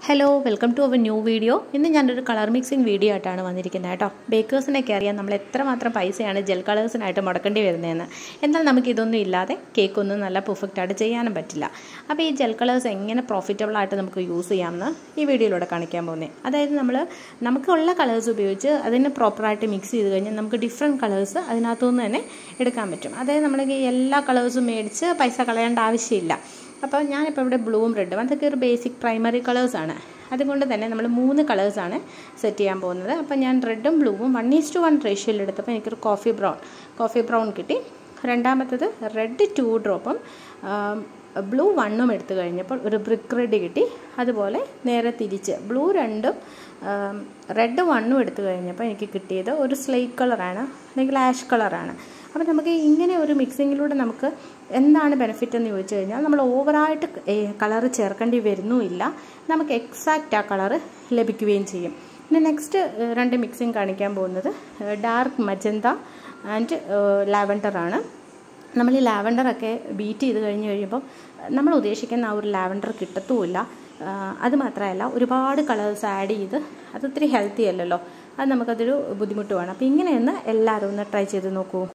hello welcome to our new video ഇന്ന് ഞാനൊരു colour mixing video ആയിട്ടാണ് വന്നിരിക്കുന്നത് കേട്ടോ ബേക്കേഴ്സിനൊക്കെ അറിയാം നമ്മൾ എത്രമാത്രം പൈസയാണ് ജെൽ കളേഴ്സിനായിട്ട് മുടക്കേണ്ടി വരുന്നതെന്ന് എന്നാൽ നമുക്ക് ഇതൊന്നും ഇല്ലാതെ കേക്കൊന്നും നല്ല പെർഫെക്റ്റായിട്ട് ചെയ്യാനും പറ്റില്ല അപ്പോൾ ഈ ജെൽ കളേഴ്സ് എങ്ങനെ പ്രോഫിറ്റബിൾ ആയിട്ട് നമുക്ക് യൂസ് ചെയ്യാമെന്ന് ഈ വീഡിയോയിലൂടെ കാണിക്കാൻ പോകുന്നത് അതായത് നമ്മൾ നമുക്കുള്ള കളേഴ്സ് ഉപയോഗിച്ച് അതിനെ പ്രോപ്പറായിട്ട് മിക്സ് ചെയ്ത് കഴിഞ്ഞാൽ നമുക്ക് ഡിഫറെൻറ്റ് കളേഴ്സ് അതിനകത്തുനിന്ന് തന്നെ എടുക്കാൻ പറ്റും അതായത് നമ്മൾ ഈ എല്ലാ കളേഴ്സും മേടിച്ച് പൈസ കളയേണ്ട ആവശ്യമില്ല അപ്പോൾ ഞാനിപ്പോൾ ഇവിടെ ബ്ലൂവും റെഡും അതൊക്കെ ഒരു ബേസിക് പ്രൈമറി കളേഴ്സാണ് അതുകൊണ്ട് തന്നെ നമ്മൾ മൂന്ന് കളേഴ്സാണ് സെറ്റ് ചെയ്യാൻ പോകുന്നത് അപ്പോൾ ഞാൻ റെഡും ബ്ലൂവും വൺ ഈസ് ടു വൺ റേഷ്യോയിൽ എടുത്തപ്പോൾ എനിക്കൊരു കോഫി ബ്രൗൺ കോഫി ബ്രൗൺ കിട്ടി രണ്ടാമത്തത് റെഡ് ടു ഡ്രോപ്പും ബ്ലൂ വണ്ണും എടുത്തു കഴിഞ്ഞപ്പോൾ ഒരു ബ്രിക്ക് റെഡ് കിട്ടി അതുപോലെ നേരെ തിരിച്ച് ബ്ലൂ രണ്ടും റെഡ് വണ്ണും എടുത്തു കഴിഞ്ഞപ്പോൾ എനിക്ക് കിട്ടിയത് ഒരു സ്ലേറ്റ് കളറാണ് അല്ലെങ്കിൽ ആഷ് കളറാണ് അപ്പോൾ നമുക്ക് ഇങ്ങനെ ഒരു മിക്സിങ്ങിലൂടെ നമുക്ക് എന്താണ് ബെനിഫിറ്റ് എന്ന് ചോദിച്ചു കഴിഞ്ഞാൽ നമ്മൾ ഓവറായിട്ട് കളറ് ചേർക്കേണ്ടി വരുന്നുമില്ല നമുക്ക് എക്സാക്റ്റ് ആ കളറ് ലഭിക്കുകയും ചെയ്യും പിന്നെ നെക്സ്റ്റ് രണ്ട് മിക്സിങ് കാണിക്കാൻ പോകുന്നത് ഡാർക്ക് മജന്ത ആൻഡ് ലാവൻഡറാണ് നമ്മൾ ഈ ലാവൻഡറൊക്കെ ബീറ്റ് ചെയ്ത് കഴിഞ്ഞ് കഴിയുമ്പോൾ നമ്മൾ ഉദ്ദേശിക്കുന്ന ആ ഒരു ലാവൻഡർ കിട്ടത്തുമില്ല അത് മാത്രമല്ല ഒരുപാട് കളേഴ്സ് ആഡ് ചെയ്ത് അത് ഒത്തിരി ഹെൽത്തി അല്ലല്ലോ അത് നമുക്കതൊരു ബുദ്ധിമുട്ടുമാണ് അപ്പോൾ ഇങ്ങനെയൊന്ന് എല്ലാവരും ഒന്ന് ട്രൈ ചെയ്ത് നോക്കൂ